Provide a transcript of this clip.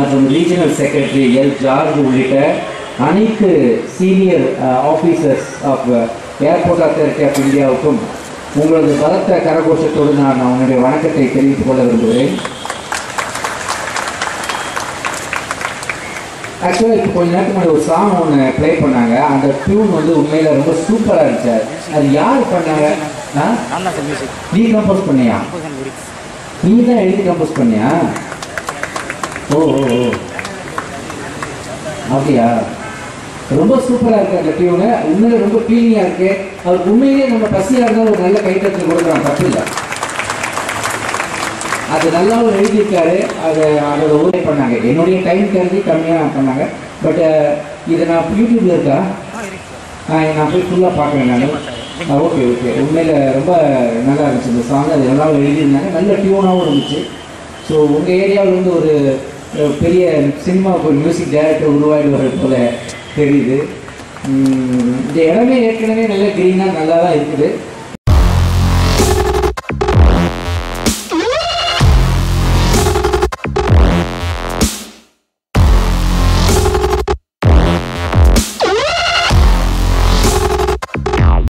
மற்றும் regional secretary L George உள்ளிட்ட அனைத்து senior officers of airport authority of இந்தியாவுக்கும் உங்களது பலத்த கரகோஷத்தோடு நான் அவனுடைய வணக்கத்தை தெரிவித்துக் கொள்ள விரும்புகிறேன் ஆக்சுவலாக இப்போ கொஞ்ச நேரத்துக்கு முன்னாடி ஒரு சாங் ஒன்று ப்ளே பண்ணாங்க அந்த டியூன் வந்து உண்மையில் ரொம்ப சூப்பராக இருந்துச்சு அது யார் பண்ணாங்க ஆ நான் தான் சார் மியூசிக் நீ கம்போஸ் பண்ணியா கம்போசன் லிரிக்ஸ் நீ தான் எழுதி கம்போஸ் பண்ணியா ஓ ஓ ஓ அப்படியா ரொம்ப சூப்பராக இருக்கு அந்த டியூனு உண்மையில ரொம்ப ஃபீலிங்காக இருக்கு அவருக்கு உண்மையிலேயே நம்ம பசியாக இருந்தால் ஒரு நல்ல கைத்தட்டல் கொடுக்குறோம் தப்பு இல்லை அது நல்லாவும் எழுதியிருக்காரு அது அதோட உதவி பண்ணாங்க என்னுடைய டைம் கருதி கம்மியாக பண்ணாங்க பட் இது நான் யூடியூப்ல இருக்கா ஆ இருக்கு சார் ஆ, நான் போய் ஃபுல்லாக பார்க்குறேன் நான் ஓகே ஓகே உண்மையில் ரொம்ப நல்லா இருந்துச்சு இந்த சாங் அது நல்லா எழுதியிருந்தாங்க நல்ல டியூனாகவும் இருந்துச்சு ஸோ உங்கள் ஏரியாவில் வந்து ஒரு அஹ், பெரிய சினிமாவுக்கு ஒரு மியூசிக் டைரக்டர் உருவாயிடுவார் போல தெரியுது உம், இந்த இடமே ஏற்கனவே நல்ல க்ரீனாக நல்லா தான் இருக்குது